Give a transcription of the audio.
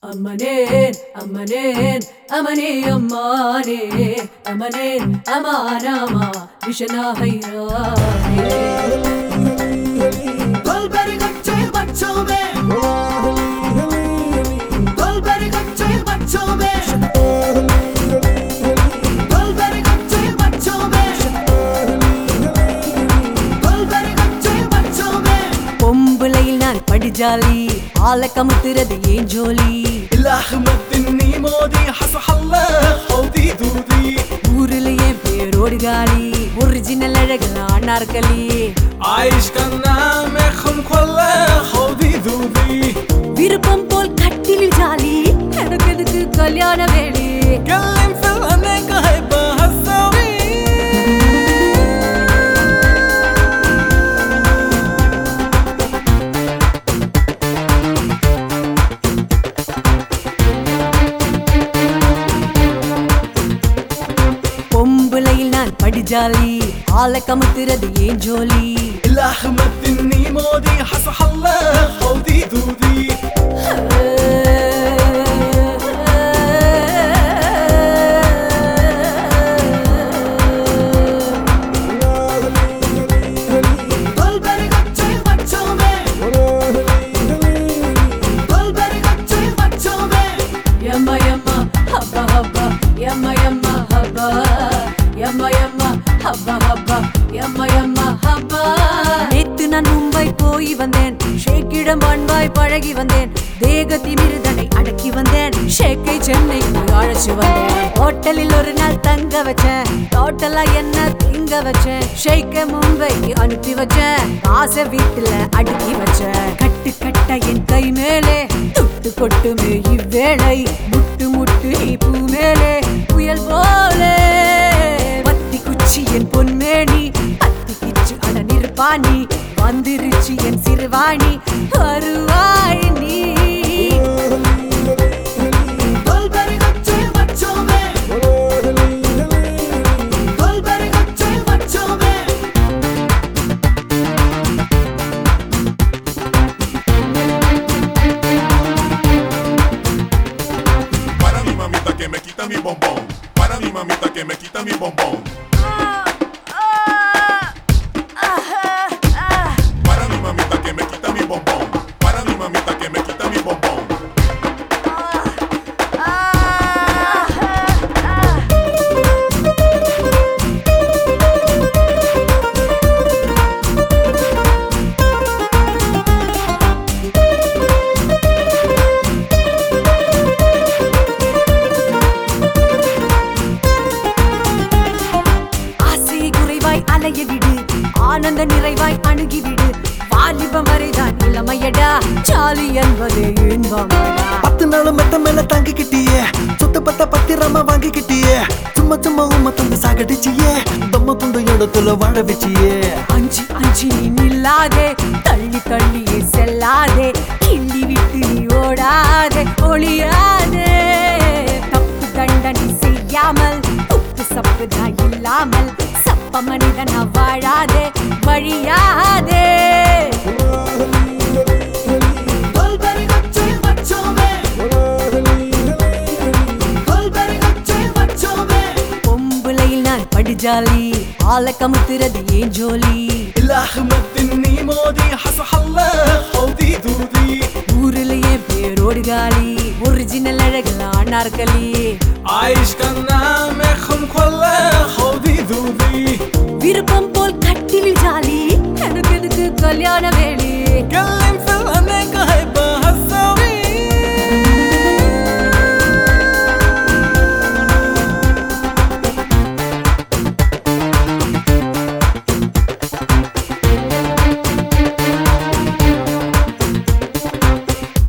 அம்மனேன் அம்மனேன் அமனே அம்மானே அமனேன் அமானாமா விஷனாகைரானே Dolberi gacce bachome Dolberi gacce bachome Dolberi gacce bachome Dolberi gacce bachome பொம்புலையில் நான் படிஜாலி ஆள கமுத்துறது ஏன் ஜோலி الأحمد إني ماضي حصح الله حوضي دودي ஊருல என் பேரோடு காலி ஒரிஜினல் அழகல அனார்களி عايش كان نعمخهم كله حوضي دودي விருப்பம் போல் கட்டிலில் ஜாலி எனக்கு எதுக்கு கல்யாண வேலி كلم في الأنك هيبقى هالسوي பொம்புலையில் நான் படிஜாலி ஆள கமுத்துறது ஏன் ஜோலி الأحمد إني ماضي حصح الله حوضي دودي Dolberi gacce bachome Dolberi gacce bachome Yamma yamma habba habba yamma yamma habba yamma yamma habba habba yamma yamma habba நேத்து நான் மும்பை போய் வந்தேன் ஷேக்கிடம் அன்பாய் பழகி வந்தேன் தேக திமிருதனை அடக்கி வந்தேன் ஷேக்கை சென்னைக்கு அழைச்சு வந்தேன் ஹோட்டலில் ஒரு நாள் தங்க வச்சேன் டோட்டலா என்ன திங்க வச்சேன் ஷேக்க மும்பைக்கு அனுப்பி வச்சேன் ஆசை வீட்டுல அடுக்கி வச்சேன் கட்டு கட்ட என் கை மேலே துட்டு கொட்டுமே இவ்வேளை முட்டு முட்டு நீ பூ மேலே புயல் போலே பத்தி குச்சி என் பொன்மேனி அத்தி கிச்சு அட நிற்பாணி வந்துருச்சு என் சிறுவாணி வருவாய் நீ Dolberi gacce bachome Dolberi gacce bachome Para mi mamita que me quita mi bombón. Para mi mamita que me quita mi bombón. Para mi mamita que me quita mi bombón. Para mi mamita que me quita mi bombón. ஆசை குறைவாய் அலைய விடு ஆனந்த நிறைவாய் அணுகிவிடு வாலிபம் வரைதான் இளமையடா சாலி என்பது இன்பமடா பத்து நாள் மெத்த மேல தங்கிக்கிட்டியே சொத்து பத்த பத்திரமா வாங்கிக்கிட்டியே சும்மா சும்மா உம்ம தந்து சாகடிச்சியே தொம்ம துண்டு இடத்துல வாழ வச்சியே அஞ்சு அஞ்சு நீ நில்லாதே தள்ளி தள்ளியே செல்லாதே கிள்ளி விட்டு நீ ஓடாதே ஒளியாதே தப்பு தண்டனை செய்யாமல் உப்பு சப்புதா இல்லாமல் சப்ப மனிதனா வாழாதே வழியாதே Dolberi gacce bachome Dolberi gacce bachome பொம்புலையில் நான் படிஜாலி ஆள கமுத்துறது ஏன் ஜோலி الأحمد إني ماضي حصح الله حوضي دودي ஊருல என் பேரோடு காலி ஒரிஜினல் அழகல அனார்களி عايش كان